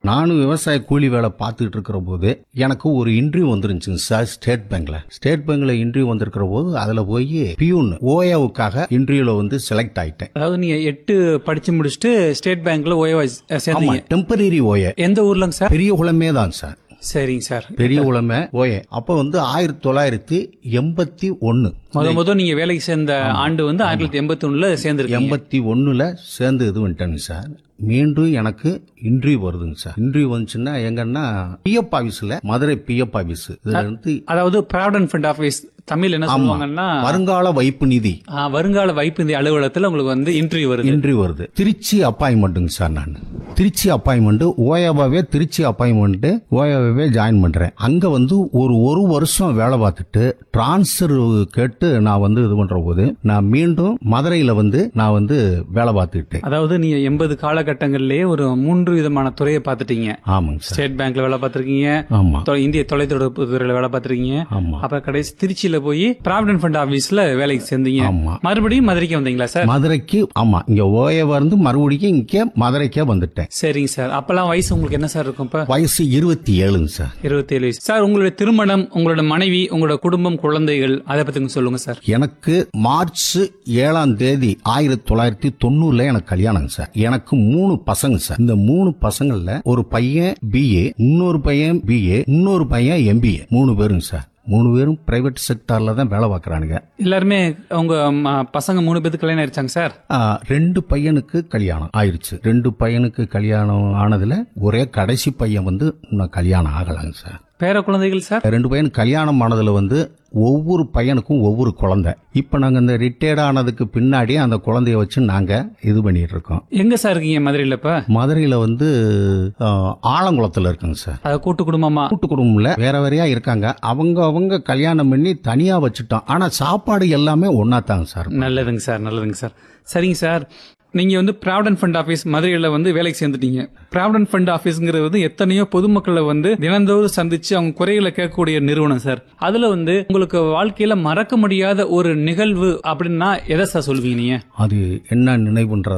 நானும் விவசாய கூலி வேலை பார்த்துட்டு இருக்கிற போது எனக்கு ஒரு இன்டர்வியூ வந்துருந்துச்சுங்க சார் ஸ்டேட் பேங்க்ல ஸ்டேட் பேங்க்ல இன்டர்வியூ வந்திருக்கிற போது அதுல போய் பியூன் ஓயாவுக்காக இன்டர்வியூல வந்து செலக்ட் ஆயிட்டேன் அதாவது நீங்க எட்டு படிச்சு முடிச்சுட்டு ஸ்டேட் பேங்க்ல ஓய்வா ஆமா சேர்ந்தீங்க டெம்பரரி ஓய எந்த ஊர்லங்க சார் பெரிய குளமே தான் சார் சரிங்க சார் பெரிய குளமே ஓய அப்ப வந்து ஆயிரத்தி தொள்ளாயிரத்தி எண்பத்தி ஒன்னு முத முத நீங்க வேலைக்கு சேர்ந்த ஆண்டு வந்து ஆயிரத்தி தொள்ளாயிரத்தி எண்பத்தி ஒண்ணுல சேர்ந்திருக்கீங்க எண்பத்தி ஒண்ணுல சேர்ந்து இது வந்துட்டேங்க சார் மீண்டும் எனக்கு இன்டர்வியூ வருதுங்க சார் இன்டர்வியூ வந்துச்சுன்னா எங்கன்னா பிஎஃப் ஆபீஸ்ல மதுரை பிஎஃப் ஆபீஸ் இதுல இருந்து அதாவது ப்ராவிடன்ட் ஃபண்ட் ஆஃபீஸ் தமிழ் என்ன சொல்லுவாங்கன்னா வருங்கால வைப்பு நிதி ஆ, வருங்கால வைப்பு நிதி அலுவலகத்துல உங்களுக்கு வந்து இன்டர்வியூ வருது இன்டர்வியூ வருது திருச்சி அப்பாயின்மெண்ட்டுங்க சார் நான் திருச்சி அப்பாயின்மெண்ட் ஓயாவாவே திருச்சி அப்பாயின்மெண்ட் ஓயாவாவே ஜாயின் பண்றேன் அங்க வந்து ஒரு ஒரு வருஷம் வேலை பார்த்துட்டு டிரான்ஸ்ஃபர் கேட்டு நான் வந்து இது பண்ற போது நான் மீண்டும் மதுரையில வந்து நான் வந்து வேலை பார்த்துக்கிட்டேன் அதாவது நீங்க எண்பது காலகட்டங்கள்லயே ஒரு மூன்று விதமான துறையை பார்த்துட்டீங்க ஆமாங்க சார் ஸ்டேட் பேங்க்ல வேலை பார்த்திருக்கீங்க ஆமா தொ- இந்திய தொலைத்தொடர்பு துறையில வேலை பார்த்திருக்கீங்க ஆமா அப்புறம் கடைசி திருச்சியில போய் ப்ராவிடன்ட் ஃபண்ட் ஆபீஸ்ல வேலைக்கு சேர்ந்தீங்க ஆமா மறுபடியும் மதுரைக்கு வந்தீங்களா சார் மதுரைக்கு ஆமா இங்க ஓயவா இருந்து மறுபடியும் இங்க மதுரைக்கே வந்துட்டேன் சரிங்க சார் அப்பெல்லாம் வயசு உங்களுக்கு என்ன சார் இருக்கும் இப்ப வயசு இருபத்தி ஏழுங்க சார் இருபத்தி ஏழு வயசு சார் உங்களுடைய திருமணம் உங்களோட மனைவி உங்களோட குடும்பம் குழந்தைகள் அதை பத்தி கொஞ்சம் சொல்லுங்க சார் எனக்கு மார்ச் ஏழாம் தேதி ஆயிரத்தி தொள்ளாயிரத்தி தொண்ணூறுல எனக்கு கல்யாணம் சார் எனக்கு மூணு பசங்க சார் இந்த மூணு பசங்கள்ல ஒரு பையன் பிஏ இன்னொரு பையன் பிஏ இன்னொரு பையன் எம்பிஏ மூணு பேருங்க சார் மூணு பேரும் பிரைவேட் செக்டார்ல தான் வேலை பார்க்கறானுங்க எல்லாருமே உங்க ம, பசங்க மூணு பேருக்கு கல்யாணம் ஆயிடுச்சாங்க சார் ஆ, ரெண்டு பையனுக்கு கல்யாணம் ஆயிருச்சு ரெண்டு பையனுக்கு கல்யாணம் ஆனதுல ஒரே கடைசி பையன் வந்து இன்னும் கல்யாணம் ஆகலாங்க சார் பேர குழந்தைகள் சார் ரெண்டு பையன் கல்யாணம் ஆனதுல வந்து ஒவ்வொரு பையனுக்கும் ஒவ்வொரு குழந்தை இப்ப நாங்க இந்த ரிட்டையர்ட் ஆனதுக்கு பின்னாடி அந்த குழந்தைய வச்சு நாங்க இது பண்ணிட்டு இருக்கோம் எங்க சார் இருக்கீங்க மதுரையில இப்ப மதுரையில வந்து ஆ, ஆலங்குளத்துல இருக்குங்க சார் அது கூட்டு குடும்பமா கூட்டு குடும்பம்ல வேற வேறையா இருக்காங்க அவங்க அவங்க கல்யாணம் பண்ணி தனியா வச்சுட்டோம் ஆனா சாப்பாடு எல்லாமே ஒன்னா தாங்க சார் நல்லதுங்க சார் நல்லதுங்க சார் சரிங்க சார் நீங்க வந்து ப்ராவிடன்ட் ஃபண்ட் ஆபீஸ் மதுரையில வந்து வேலைக்கு சேர்ந்துட்டீங்க ப்ராவிடன்ட் ஃபண்ட் ஆபீஸ்ங்கிறது வந்து எத்தனையோ பொதுமக்களை வந்து தினந்தோறும் சந்திச்சு அவங்க குறைகளை கேட்கக்கூடிய நிறுவனம் சார் அதுல வந்து உங்களுக்கு வாழ்க்கையில மறக்க முடியாத ஒரு நிகழ்வு அப்படின்னா எதை சார் சொல்லுவீங்க நீங்க அது என்ன நினைவுன்ற